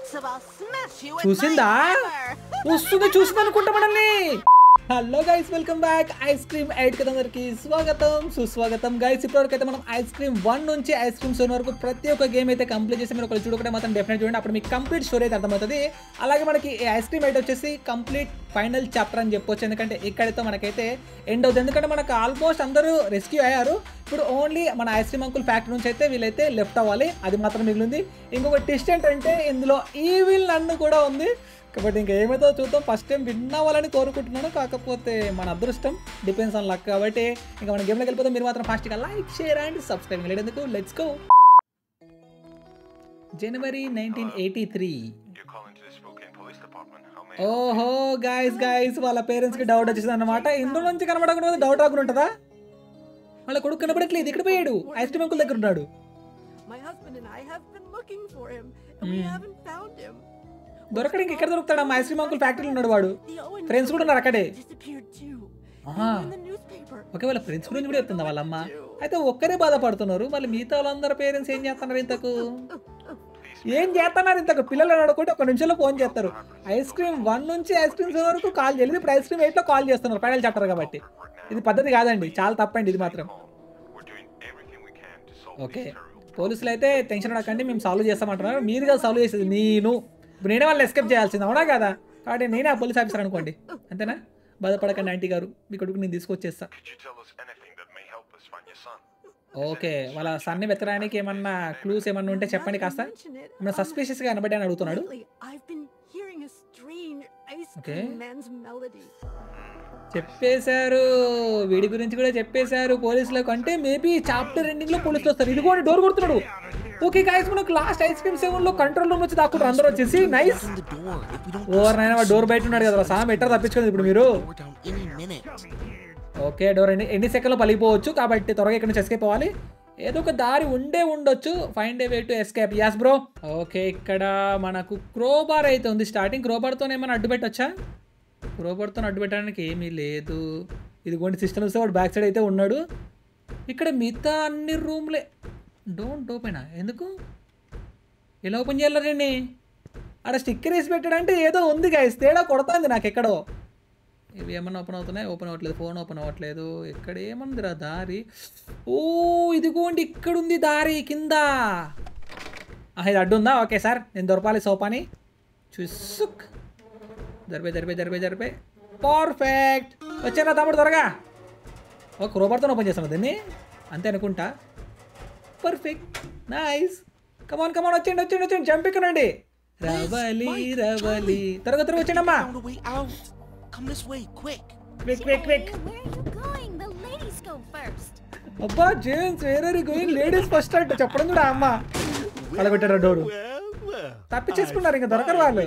so I'll smash you with చూసిందా my hammer. వస్తుంది చూసింది అనుకుంటా మనల్ని hello guys welcome back ice cream eight కదా అందరికి స్వాగతం సుస్వాగతం గైస్ ఇప్పటివరకు అయితే మనం ఐస్ క్రీమ్ వన్ నుంచి ఐస్ క్రీమ్ సెవెన్ వరకు ప్రతి ఒక్క గేమ్ అయితే కంప్లీట్ చేసి మీరు ఒకరు చూడకుండా మాత్రం డెఫినెట్ చూడండి అప్పుడు మీకు కంప్లీట్ స్టోరీ అయితే అర్థమవుతుంది అలాగే మనకి ఈ ఐస్ క్రీమ్ ఎయిట్ వచ్చేసి కంప్లీట్ ఫైనల్ చాప్టర్ అని చెప్పొచ్చు ఎందుకంటే ఇక్కడితో మనకైతే ఎండ్ అవుతుంది ఎందుకంటే మనకు ఆల్మోస్ట్ అందరూ రెస్క్యూ అయ్యారు ఇప్పుడు ఓన్లీ మన ఐస్ క్రీమ్ అంకుల్ ఫ్యాక్టరీ నుంచి అయితే వీళ్ళైతే లెఫ్ట్ అవ్వాలి అది మాత్రం మిగిలింది ఇంకొక ట్విస్ట్ ఏంటంటే ఇందులో ఈవిల్ నన్ను కూడా ఉంది కాబట్టి ఇంకా ఏమైతే చూద్దాం ఫస్ట్ టైం విన్ అవ్వాలని కోరుకుంటున్నాను కాకపోతే మన అదృష్టం డిపెండ్స్ ఆన్ లక్ కాబట్టి ఇంకా మన గేమ్లోకి వెళ్ళిపోతే మీరు మాత్రం ఫాస్ట్గా లైక్ షేర్ అండ్ సబ్స్క్రైబ్ లేదందుకు let's go January nineteen eighty three You're calling to the Spokane Police Department. How may ఓహో గాయస్ గాయస్ వాళ్ళ పేరెంట్స్కి డౌట్ వచ్చేసింది అనమాట ఇందులో నుంచి కనబడకుండా డౌట్ రాకుండా ఉంటుందా వాళ్ళ కొడుకు కనబడట్లేదు ఇక్కడ పోయాడు ఐస్ క్రీమ్ అంకుల్ దగ్గర ఉన్నాడు My husband and I have been looking for him, and we haven't found him. దొరకడం ఇంకెక్కడ దొరుకుతాడు అమ్మా ఐస్ క్రీమ్ అంకుల్ ఫ్యాక్టరీలో ఉన్నాడు వాడు The Owen ఫ్రెండ్స్ కూడా ఉన్నారు అక్కడే disappeared too. ఆహా. In the newspaper. ఓకే వాళ్ళ ఫ్రెండ్స్ గురించి కూడా చెప్తుందా వాళ్ళమ్మ అయితే ఒక్కరే బాధపడుతున్నారు మళ్ళీ మిగతా వాళ్ళందరూ పేరెంట్స్ ఏం చేస్తున్నారు ఇంతకు ఏం చేస్తున్నారు ఇంతకు పిల్లలు అడుగుకుంటే ఒక నిమిషంలో ఫోన్ చేస్తారు ఐస్ క్రీమ్ వన్ నుంచి ఐస్ క్రీమ్ సెవెన్ వరకు కాల్ చేయలేదు ఇప్పుడు ఐస్ క్రీమ్ ఎయిట్లో కాల్ చేస్తున్నారు ఫైనల్ చాప్టర్ కాబట్టి ఇది పద్ధతి కాదండి చాలా తప్పండి ఇది మాత్రం We're doing everything we can to solve okay these terrible పోలీసులు అయితే టెన్షన్ పడకండి మేము సాల్వ్ చేస్తామంటున్నారు మీరు కదా సాల్వ్ చేసేది నేను ఇప్పుడు నేనే వాళ్ళు ఎస్కేప్ చేయాల్సింది అవునా కదా కాబట్టి నేనే ఆ పోలీస్ ఆఫీసర్ అనుకోండి అంతేనా బాధపడకండి ఆంటీ గారు మీ కొడుకు నేను తీసుకొచ్చేస్తా Could you tell us anything that may help us find your son? Okay వాళ్ళ సన్ని వెతకడానికి ఏమన్నా క్లూస్ ఏమన్నా ఉంటే చెప్పండి కాస్త Mention it. ఏమన్నా సస్పిషియస్ గా కనబడి అని అడుగుతున్నాడు Lately, I've been hearing a strange ice Okay. cream man's melody. చెప్పేశారు వీడి గురించి కూడా చెప్పేశారు పోలీసులకు అంటే మేబీ చాప్టర్ ఎండింగ్ లో పోలీసులు వస్తారు ఇదిగోండి డోర్ కొడుతున్నాడు ఓకే గాయస్ మనకు లాస్ట్ ఐస్ క్రీమ్ సెవెన్ లో కంట్రోల్ రూమ్ వచ్చి దాక్కుంటారు అందరూ వచ్చేసి nice in the door. If we don't over nine door బయట ఉన్నాడు కదా సామ్ ఎట్లా తప్పించుకుంది ఇప్పుడు మీరు we're down any minute. Okay door ఎన్ని ఎన్ని సెకండ్లో పలిగిపోవచ్చు కాబట్టి త్వరగా ఇక్కడ నుంచి ఎస్కేప్ అవ్వాలి ఏదో ఒక దారి ఉండే ఉండొచ్చు find a way to escape yes bro okay ఇక్కడ మనకు క్రోబార్ అయితే ఉంది స్టార్టింగ్ క్రోబార్తో ఏమైనా అడ్డు పెట్టచ్చా క్రోబార్తో అడ్డు పెట్టడానికి ఏమీ లేదు ఇదిగోండి సిస్టమ్ వస్తే వాడు బ్యాక్ సైడ్ అయితే ఉన్నాడు ఇక్కడ మిగతా అన్ని రూమ్లే డోంట్ ఓపెన్ ఎందుకు ఎలా ఓపెన్ చేయాలండి ఆడ స్టిక్కర్ వేసి పెట్టాడంటే ఏదో ఉంది గాయస్ తేడా కొడుతుంది నాకు ఎక్కడో ఇవి ఏమన్నా ఓపెన్ అవుతున్నాయి ఓపెన్ అవ్వట్లేదు ఫోన్ ఓపెన్ అవ్వట్లేదు ఇక్కడ ఏముందిరా దారి ఓ ఇదిగోండి ఇక్కడ ఉంది దారి కింద ఆహా, ఇది అడ్డు ఉందా ఓకే సార్ నేను దొరపాలి సోపాని చూసుక్ జరిపే జరిపే జరిపే జరిపే పర్ఫెక్ట్ వచ్చారా తమ్ముడు త్వరగా ఓ క్రోబర్తో ఓపెన్ చేస్తాను దీన్ని అంతే అనుకుంటా పర్ఫెక్ట్ నైస్ కమాన్ కమాన్ వచ్చేయండి వచ్చేయండి వచ్చేయండి జంపికనండి రవలి రవలి త్వరగా త్వరగా వచ్చేయండి అమ్మా Found a way out. Come this way, quick. Quick quick quick Where are you going? The ladies go first. అబ్బా James where are going ladies first అంట చెప్పడం కూడా అమ్మ అలా పెట్టారు డోరు తప్పించేసుకున్నారు ఇంకా దొరకరు వాళ్ళు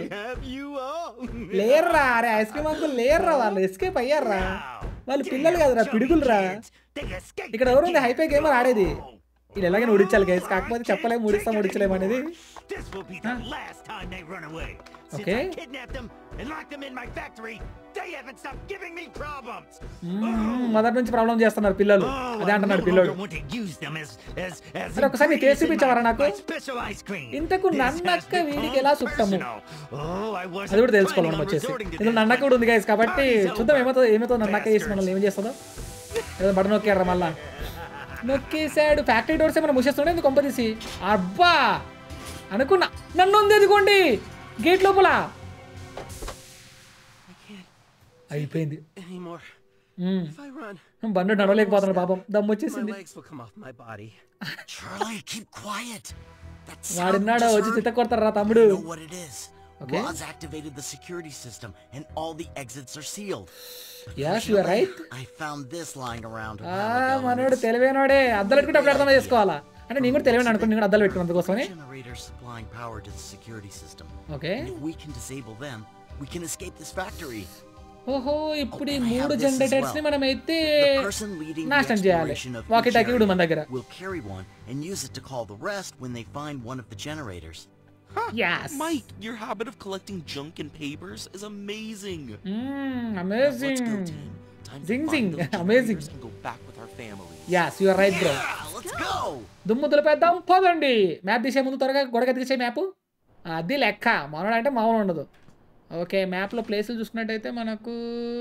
లేర్రా అరే ఐస్ క్రీమ్ అంకుల్ లేర్రా వాళ్ళు ఎస్కేప్ అయ్యారా వాళ్ళు పిల్లలు కదరా పిడుగులురా ఇక్కడ ఎవరుంది హైపే గేమర్ ఆడేది ఇది ఎలాగైనా ఉడించాలి గైస్ కాకపోతే చెప్పలేము ఉడిస్తాం ఉడించలేము అనేది This will be the last time they run away. Since Okay. I kidnapped them and locked them in my factory, they haven't stopped giving me problems. మ్మ్, మొదటి నుంచి ప్రాబ్లం చేస్తున్నారు పిల్లలు Oh, అదే I అంటున్నాడు no పిల్లోడు longer want to use them as as as అరే, ఒకసారి నీ కేసు ingredients in చూపించవరా my- నాకు? my special ice cream. ఇంతకు This has నన్నక్క become వీడికి ఎలా సుట్టము personal. Oh, I wasn't అది కూడా తెలుసుకోవాలి planning మనం on వచ్చేసి resorting to ఇందులో this, నన్నక్క but కూడా ఉంది గైస్ కాబట్టి party's చూద్దాం over. ఏమవుతుందో ఏమవుతుందో నన్నక్క చేసి మనల్ని ఏం చేస్తుందో ఏదో బడ నొక్కారా మళ్ళా నొక్కేసాడు ఫ్యాక్టరీ డోర్స్ ఏమైనా మూసేస్తుండే ఎందుకు కొంప తీసి అబ్బా అనుకున్నా నన్ను ఉంది ఎదుకోండి గేట్ లోపల అయిపోయింది anymore. Hmm. If I run, బండు నడవలేకపోతున్నాడు పాపం దమ్ము my వచ్చేసింది legs will come off my body. Charlie, keep quiet. That sound వాడిన్నాడు just వచ్చి heard- చిత్త కొడతారా తమ్ముడు I know what it is. Okay. Roz activated the security system, and all the exits are sealed. Yes you right I found this lying around. a ఆ while ago, and మనోడు it's తెలివైనోడే అద్దాలు పెట్టుకుంటే అప్పుడు అర్థం చేసుకోవాలా అంటే నేను కూడా తెలివైన అనుకుని నేను కూడా అద్దాలు పెట్టుకున్నందు కోసమని generators supplying power to the security system. Okay And if we can disable them, we can escape this factory. ఓహో ఇప్పుడు ఈ Oh, I have మూడు this as జనరేటర్స్ ని well. మనం అయితే The person leading the నాశనం చేయాలి exploration of walkie each talkie కూడా మన area దగ్గర will carry one and use it to call the rest when they find one of the generators. Yes Mike, your habit of collecting junk and papers is amazing. Let's amazing go, team. Time to Zing, find zing. those Amazing. generators and go back with our families. Yes you are right bro Yeah, let's go. దుమ్ము దులిపేద్దాం పోదండి map తీసే ముందు త్వరగా గొడగ తీసే map అది లెక్క మనోడు అంటే మామూలు ఉండదు ఓకే మ్యాప్లో ప్లేసులు చూసుకున్నట్టయితే మనకు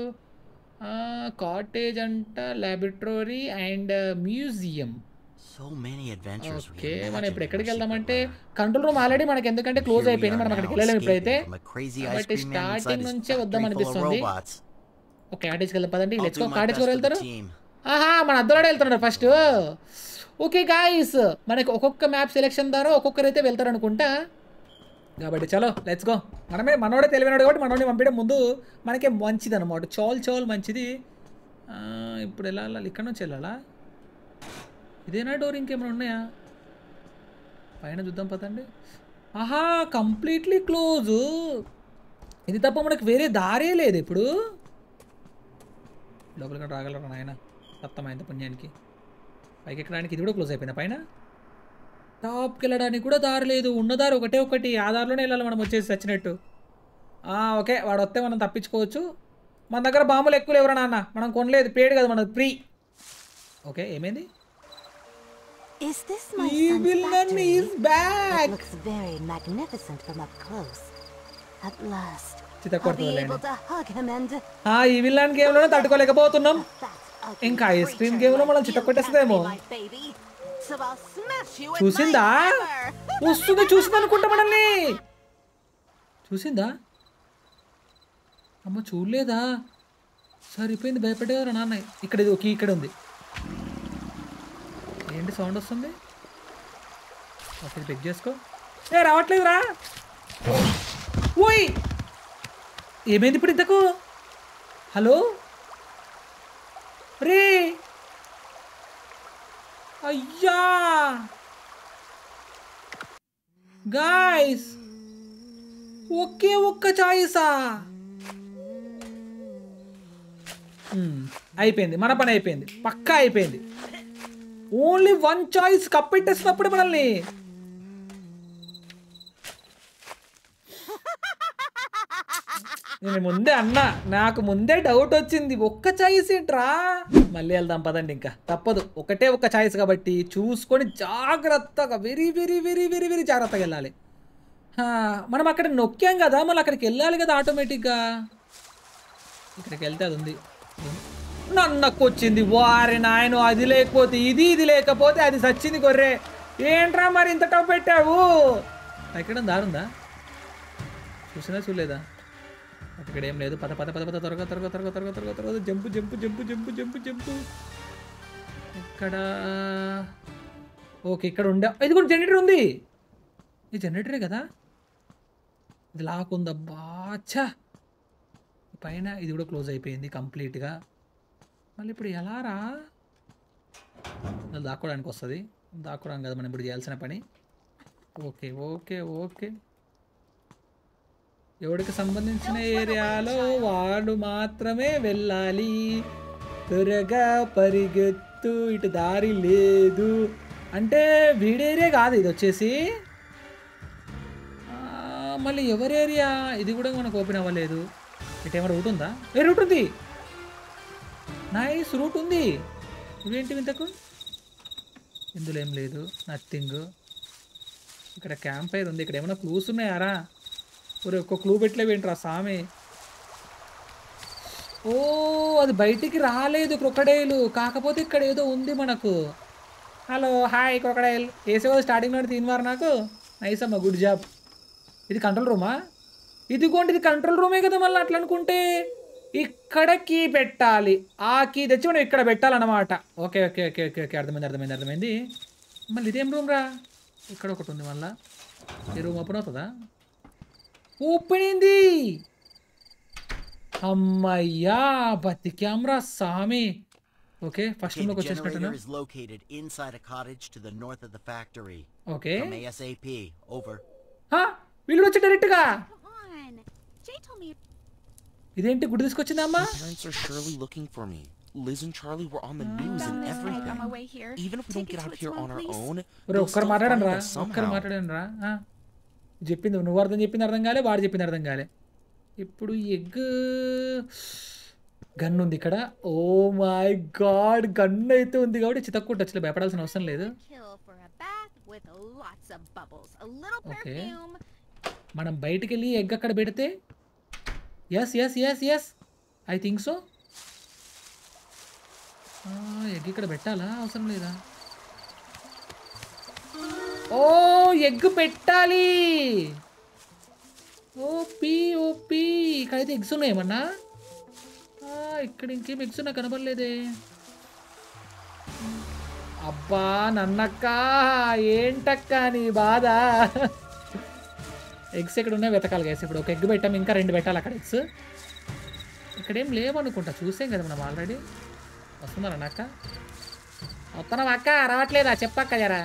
కాటేజ్ అంట laboratory and museum So many adventures we okay మనం imagined ఇప్పుడు in ఎక్కడికి our వెళ్దామంటే ship కంట్రోల్ రూమ్ ఆల్రెడీ మనకి ఎందుకంటే క్లోజ్ Here we అయిపోయింది are మనం now, అక్కడికి వెళ్ళలేము ఇప్పుడైతే escaping from a crazy ice కాబట్టి cream man inside starting his నుంచే వద్దాం factory full of అనిపిస్తుంది robots. ఓకే కాటేజ్కి వెళ్దాం పదండి I'll let's do go my cottage best ఎవరు for the వెళ్తారు team. ఆహా మన అద్దలాడే వెళ్తున్నారు ఫస్ట్ ఓకే గాయస్ మనకి ఒక్కొక్క మ్యాప్ సెలెక్షన్ ద్వారా ఒక్కొక్కరు అయితే వెళ్తారు అనుకుంటా కాబట్టి చలో లెట్స్ గో మనమే మనోడే తెలివినాడు కాబట్టి మనోడిని పంపించడం ముందు మనకే మంచిది అనమాట చాలు చాలు మంచిది ఆ, ఇప్పుడు ఎలా వెళ్ళాలి ఇక్కడ నుంచి వెళ్ళాలా ఇదేనా డోర్ ఇంకేమైనా ఉన్నాయా పైన చూద్దాం పదండి ఆహా కంప్లీట్లీ క్లోజ్ ఇది తప్ప మనకు వేరే దారే లేదు ఇప్పుడు లోపలికి రాగలరా నాయన సత్తమైంది పుణ్యానికి పైకి ఎక్కడానికి ఇది కూడా క్లోజ్ అయిపోయింది పైన టాప్కి వెళ్ళడానికి కూడా దారి లేదు ఉన్న దారి ఒకటే ఒకటి ఆ దారిలోనే వెళ్ళాలి మనం వచ్చేసి చచ్చినట్టు ఆ, ఓకే వాడు వస్తే మనం తప్పించుకోవచ్చు మన దగ్గర బాంబులు ఎక్కువ లేవురా నాన్న మనం కొనలేదు పేడు కదా మనది ఫ్రీ ఓకే ఏమైంది Is this my ఈ son's villain factory? Is It back looks very magnificent from up close. At last, I'll be చితకొడుతుందిలేండి able to hug him and ఆ ఈ విల్లన్ గేమ్లోనే తట్టుకోలేకపోతున్నాం that ugly ఇంకా ఐస్ క్రీమ్ creature గేమ్లో మనం like you చితకొట్టేస్తుందేమో can't be my baby. So I'll smash you with చూసిందా my hammer. వస్తుంది చూసింది అనుకుంటా మనల్ని చూసిందా అమ్మ చూడలేదా సరిపోయింది భయపడేవారు నాన్న ఇక్కడ ఇది ఒక ఇక్కడ ఉంది ఏంటి సౌండ్ వస్తుంది ఓకే ఇది చెక్ చేసుకో ఏ రావట్లేదురా ఓయ్ ఏమైంది ఇప్పుడు ఇంతకు హలో రే అయ్యా గాయస్ ఒకే ఒక్క చాయిసా మ్మ్. అయిపోయింది మన పని అయిపోయింది పక్కా అయిపోయింది ఓన్లీ వన్ చాయిస్ కప్పెట్టేసినప్పుడు మనల్ని నేను ముందే అన్నా నాకు ముందే డౌట్ వచ్చింది ఒక్క చాయిస్ ఏంట్రా మళ్ళీ వెళ్దాం పదండి ఇంకా తప్పదు ఒకటే ఒక్క చాయిస్ కాబట్టి చూసుకొని జాగ్రత్తగా very very very very very జాగ్రత్తగా వెళ్ళాలి హా, మనం అక్కడ నొక్కాం కదా మళ్ళీ అక్కడికి వెళ్ళాలి కదా ఆటోమేటిక్గా ఇక్కడికి వెళ్తే అది ఉంది నన్నకు వచ్చింది వారి నాయన అది లేకపోతే ఇది ఇది లేకపోతే అది సచ్చింది గొర్రె ఏంట్రా మరి ఇంత టప్ పెట్టావు ఎక్కడ దారుందా చూసినా చూడలేదా ఇక్కడ ఏం లేదు పద పద పద పద త్వరగా త్వరగా త్వరగా త్వరగా త్వరగా త్వరగా jump jump jump jump jump jump ఇక్కడ ఓకే ఇక్కడ ఉండే ఇది కూడా జనరేటర్ ఉంది ఇది జనరేటరే కదా ఇది లాక్కుందబ్బా ఛా పైన ఇది కూడా క్లోజ్ అయిపోయింది కంప్లీట్గా మళ్ళీ ఇప్పుడు ఎలా రా అది దాక్కోవడానికి వస్తుంది దాక్కోవడానికి కదా మనం ఇప్పుడు చేయాల్సిన పని ఓకే ఓకే ఓకే ఎవడికి సంబంధించిన ఏరియాలో వాడు మాత్రమే వెళ్ళాలి త్వరగా పరిగెత్తు ఇటు దారి లేదు అంటే వీడేరియా కాదు ఇది వచ్చేసి ఆ, మళ్ళీ ఎవరి ఏరియా ఇది కూడా మనకు ఓపెన్ అవ్వలేదు ఇటు ఏమైనా రూట్ ఉందా ఏ రూట్ ఉంది నైస్ రూట్ ఉంది ఇవేంటి ఇంతకు ఇందులో ఏం లేదు నథింగ్ ఇక్కడ క్యాంప్ ఫైర్ ఉంది ఇక్కడ ఏమైనా క్లూస్ ఉన్నాయారా ఒరే ఒక్క క్లూ పెట్టలేవేంట్రా సామి ఓ అది బయటికి రాలేదు క్రొకడైలు కాకపోతే ఇక్కడ ఏదో ఉంది మనకు హలో హాయ్ క్రొకడైల్ వేసేవో స్టార్టింగ్ నుండి తినవారు నాకు నైస్ అమ్మా గుడ్ జాబ్ ఇది కంట్రోల్ రూమా ఇదిగోండి ఇది కంట్రోల్ రూమే కదా మళ్ళీ అట్లా అనుకుంటే ఇక్కడ కీ పెట్టాలి ఆ కీ తెచ్చి మనం ఇక్కడ పెట్టాలన్నమాట okay okay okay okay okay అర్థమైంది అర్థమైంది అర్థమైంది మళ్ళీ ఇదేం రూమ్ రా ఇక్కడ ఒకటి ఉంది మళ్ళా ఈ రూమ్ ఓపెన్ అవుతుందా ఓపెన్ అయింది అమ్మయ్యా బతికామ్రా సామి ఓకే ఫస్ట్ Okay, రూమ్లోకి the వచ్చేసినట్టున్నా generator is located inside a cottage to the north of the factory. Okay From ASAP. Over. హా, వీళ్ళు వచ్చి డైరెక్ట్గా Come on. Jay told me ఇదేంటి గుడి తీసుకొచ్చిందా అమ్మా My parents are surely looking for me. Liz and Charlie were on the news and found this bike on my everything. way here. Even if we don't Take it get to out its here mom, on our please. own, ఒరే they'll ఒక్కరు still మాట్లాడండి find రా us ఒక్కరు somehow. మాట్లాడండి రా ఆ. చెప్పింది నువ్వు అర్థం చెప్పింది అర్థం కాలే వాడు చెప్పింది అర్థం కాలే ఇప్పుడు ఎగ్ గన్ ఉంది ఇక్కడ ఓ మై గాడ్ గన్ అయితే ఉంది కాబట్టి చితక్కొట్టచ్చులే భయపడాల్సిన అవసరం లేదు Kill for a bath with lots of bubbles, a little Okay. perfume, మనం బయటికి వెళ్ళి ఎగ్ అక్కడ పెడితే yes yes yes yes I think so egg ఇక్కడ పెట్టాలా అవసరం లేదా ఓ ఎగ్ పెట్టాలి ఓపి ఓపి ఇక్కడైతే ఎగ్స్ ఉన్నాయేమన్నా ఆ, ఇక్కడ ఇంకేం ఎగ్స్ నాకు కనపడలేదే అబ్బా నన్నక్క ఏంటక్క నీ బాధ ఎగ్స్ ఎక్కడ ఉన్నాయి వెతకాలి గైస్ ఇప్పుడు ఒక ఎగ్ పెట్టాం ఇంకా రెండు పెట్టాలి అక్కడ ఎగ్స్ ఇక్కడేం లేవనుకుంటా చూసాం కదా మనం ఆల్రెడీ వస్తున్నారా అక్క వస్తున్నాం అక్క రావట్లేదా చెప్పక్క జరా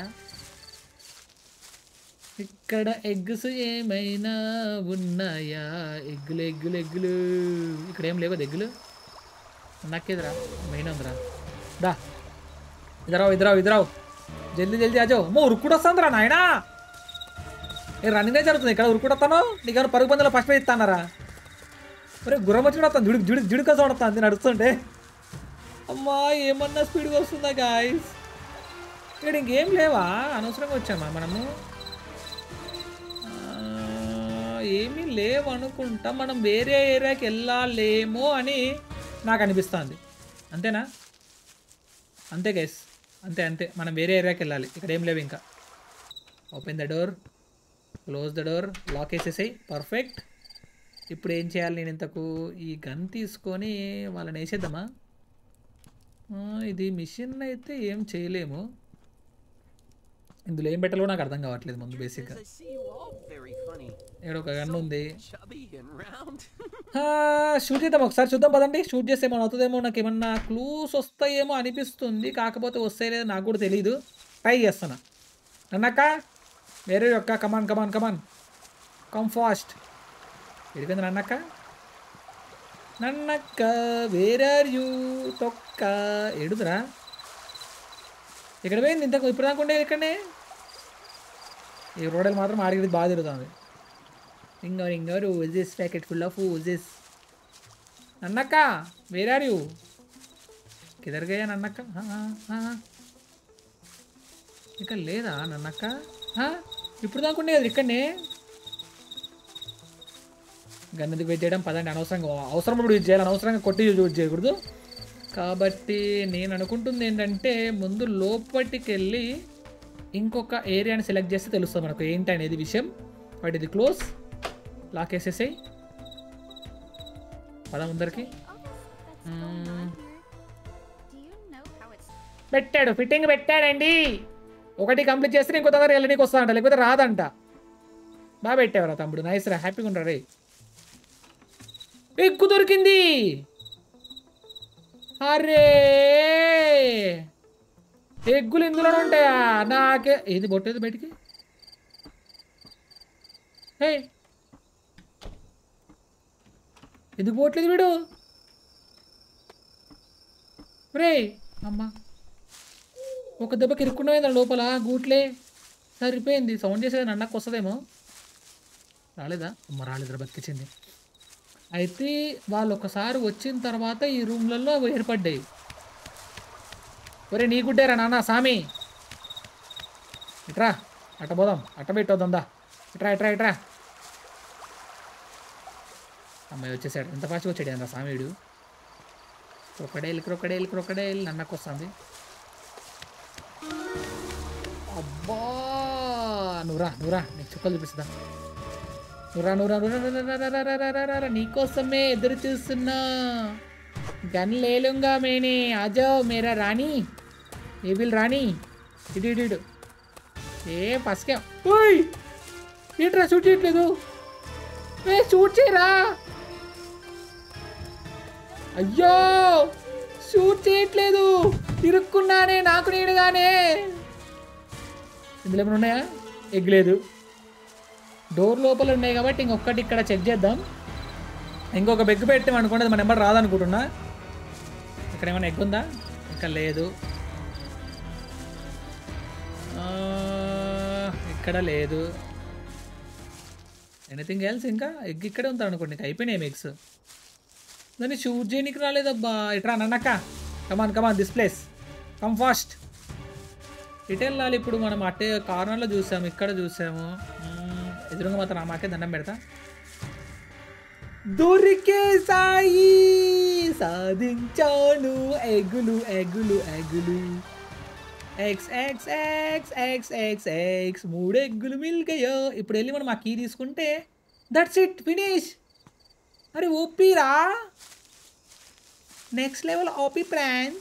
ఇక్కడ ఎగ్స్ ఏమైనా ఉన్నాయా ఎగ్గులు ఎగ్గులు ఎగ్గులు ఇక్కడ ఏం లేవు ఎగ్గులు నాకేదిరా మెయిన్ ఉందిరా దా ఇద్దరావు ఇద్దరావు ఇద్దరావు జల్దీ జల్దీ అజో అమ్మో ఉరుకుడు వస్తుందిరా నాయనా ఏ రన్నింగ్ జరుగుతుంది ఇక్కడ ఉరుకుడు వస్తాను నీకు పరుగు పందులో ఫస్ట్ మీద ఇస్తానరా ఒరే గుర్రం వచ్చి కూడా వస్తాను జుడి జుడి జుడిక చూడతాను నడుస్తుంటే అమ్మా ఏమన్నా స్పీడ్గా వస్తుందా గాయస్ ఇక్కడ ఇంకేం లేవా అనవసరంగా వచ్చామా మనము ఆ, ఏమీ లేవు అనుకుంటా మనం వేరే ఏరియాకి వెళ్ళాలేమో అని నాకు అనిపిస్తుంది అంతేనా అంతే గైస్ అంతే అంతే మనం వేరే ఏరియాకి వెళ్ళాలి ఇక్కడ ఏం లేవు ఇంకా open the door close the door lock వేసేసాయి పర్ఫెక్ట్ ఇప్పుడు ఏం చేయాలి నేను ఇంతకు ఈ గన్ తీసుకొని వాళ్ళని వేసేద్దామా ఆ, ఇది మిషన్ అయితే ఏం చేయలేము ఇందులో ఏం పెట్టాలో నాకు అర్థం కావట్లేదు ముందు బేసిక్గా I see you all very funny. ఇక్కడ ఒక గన్ ఉంది Chubby and round. షూట్ చేద్దాం ఒకసారి చూద్దాం పదండి షూట్ చేస్తే ఏమైనా అవుతుందేమో నాకు ఏమన్నా క్లూస్ వస్తాయేమో అనిపిస్తుంది కాకపోతే వస్తాయి లేదు నాకు కూడా తెలియదు ట్రై చేస్తున్నా నన్నక్క వేరే యొక్క come on come on come on come fast ఎడిపోయింది నన్నక్క నన్నక్క వేర్ ఆర్ యూ తొక్క ఎడుదురా ఇక్కడ పోయింది ఇంతకు ఇప్పుడు దాకా ఉండేది ఇక్కడనే ఈ రోడలు మాత్రం ఆడికి బాగా తిరుగుతుంది ఇంగో ఇంగోరు this packet full of this నన్నక్క వేర్ ఆర్ యూ కిదర్ గయా నన్నక్క ఆ, ఆ, ఆ. ఇక లేదా నన్నక్క ఆ? ఇప్పుడు దాకుండే కదా ఇక్కడనే గన్నది వెయిట్ చేయడం పదండి అనవసరంగా అవసరం ఇప్పుడు యూజ్ చేయాలి అనవసరంగా కొట్టి యూజ్ చేయకూడదు కాబట్టి నేను అనుకుంటుంది ఏంటంటే ముందు లోపలికి వెళ్ళి ఇంకొక ఏరియాని సెలెక్ట్ చేస్తే తెలుస్తుంది మనకు ఏంటి అనేది విషయం బట్ ఇది క్లోజ్ లాక్ వేసేసాయి పద ముందరికి Oh, that's, that's going on here. Do you know how it's పెట్టాడు ఫిట్టింగ్ పెట్టాడండి ఒకటి కంప్లీట్ చేస్తే ఇంకో దగ్గర వెళ్ళనీకి వస్తాడంట లేకపోతే రాదంట బాగా పెట్టావరా తమ్ముడు నైస్ రా హ్యాపీగా ఉంటారు రే ఎక్కువ దొరికింది అరే ఎగ్గులు ఇందులోనే ఉంటాయా నాకే ఏది బొట్టేది బయటికి హే ఎందుకు పోవట్లేదు వీడు రే అమ్మా ఒక దెబ్బకి ఇరుక్కున్నమైందా లోపల గూట్లే సరిపోయింది సౌండ్ చేసేది అన్నకు వస్తుందేమో రాలేదా అమ్మ రాలేదురా బతికించింది అయితే వాళ్ళు ఒకసారి వచ్చిన తర్వాత ఈ రూమ్లలో అవి ఏర్పడ్డాయి ఒరే నీ గుడ్డేరా నాన్న సామి ఇట్రా అట్ట పోదాం అట్ట పెట్టొద్దా ఇట్రా ఇట్రా ఇట్రా అమ్మాయి వచ్చేసాడు ఎంత ఫాస్ట్గా వచ్చాడు అన్న సామీడు క్రొకడైల్ క్రొకడైల్ క్రొకడైల్ నన్నకు వస్తుంది అబ్బా నువ్వురా నువ్వురా నీకు చుక్కలు చూపిస్తా నువ్వురా నువ్వురా నువ్వురా నువ్వురా, రా, రా, రా, రా, రా, రా, రా, నీకోసమే ఎదురు చూస్తున్నా గన్ లేలుంగా మేనే ఆజో మేరా రాణి ఏవిల్ రాణి ఇటు ఇటు ఇటు ఏ పసకే ఓయ్ ఏంట్రా షూట్ చేయట్లేదు ఏ షూట్ చేయరా అయ్యో షూట్ చేయట్లేదు ఇరుక్కున్నానే నాకు నేడుగానే ఇందులో ఏమైనా ఉన్నాయా ఎగ్ లేదు డోర్ లోపల ఉన్నాయి కాబట్టి ఇంకొకటి ఇక్కడ చెక్ చేద్దాం ఇంకొక బెగ్ పెట్టాం అనుకోండి అది మన నెంబర్ రాదనుకుంటున్నా ఇక్కడ ఏమైనా ఎగ్ ఉందా ఇంకా లేదు ఆ, ఇక్కడ లేదు ఎనీథింగ్ ఎల్స్ ఇంకా ఎగ్ ఇక్కడే ఉంటారు అనుకోండి ఇంకా అయిపోయినాయి ఎగ్స్ దాన్ని షూట్ చేయడానికి రాలేదబ్బా ఇట్రా నన్నక్క come on come on this place come fast ఇటు వెళ్ళాలి ఇప్పుడు మనం అటే కార్నర్లో చూసాము ఇక్కడ చూసాము మ్మ్, ఎదురుగా మాత్రం మాకే దండం పెడతా దొరికేసాయి సాధించాను ఎగులు ఎగులు ఎగులు eggs eggs eggs eggs eggs eggs మూడు ఎగ్గులు మిల్కయో ఇప్పుడు వెళ్ళి మనం ఆ కీ తీసుకుంటే దట్స్ ఇట్ ఫినిష్ అరే ఓపీరా next level OP France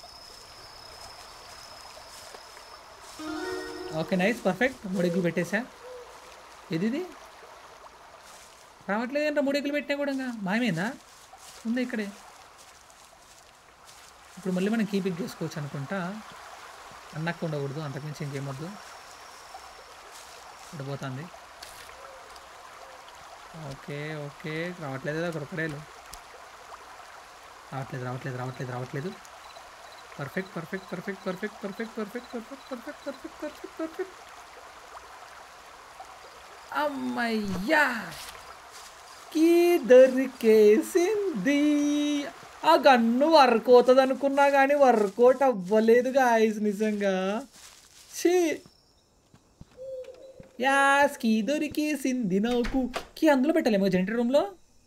okay nice perfect మూడు ఎగ్గులు పెట్టేసా ఏది ఇది రావట్లేదు ఏంటో మూడు ఎగ్గులు పెట్టినా కూడా ఇంకా మాయమైందా ఉందా ఇక్కడే ఇప్పుడు మళ్ళీ మనం కీపింగ్ చేసుకోవచ్చు అనుకుంటా అన్నక్క ఉండకూడదు అంతకుమించి ఇంకేమొద్దు పడిపోతుంది ఓకే ఓకే రావట్లేదు కదా క్రొకడేలు రావట్లేదు రావట్లేదు రావట్లేదు రావట్లేదు perfect perfect perfect perfect perfect perfect perfect perfect perfect perfect perfect అమ్మయ్యా కీ దొరికేసింది ఆ గన్ను వర్క్ అవుతుంది అనుకున్నా కానీ వర్కౌట్ అవ్వలేదు గాయస్ నిజంగా ఛీ యాస్ కీ దొరికేసింది నాకు కీ అందులో పెట్టలేమో జనరేటర్ రూమ్లో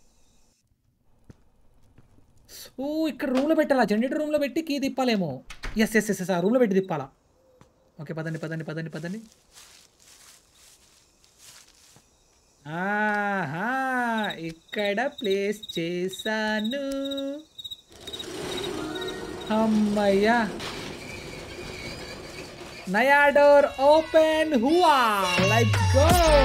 ఓ ఇక్కడ రూమ్లో పెట్టాలా జనరేటర్ రూమ్లో పెట్టి కీ తిప్పాలేమో ఎస్ ఎస్ ఎస్ ఎస్ ఆ రూమ్లో పెట్టి తిప్పాలా ఓకే పదండి పదండి పదండి పదండి ఆహా ఇక్కడ ప్లేస్ చేశాను అమ్మయ్యా నయా డోర్ ఓపెన్ హువా లెట్స్ గో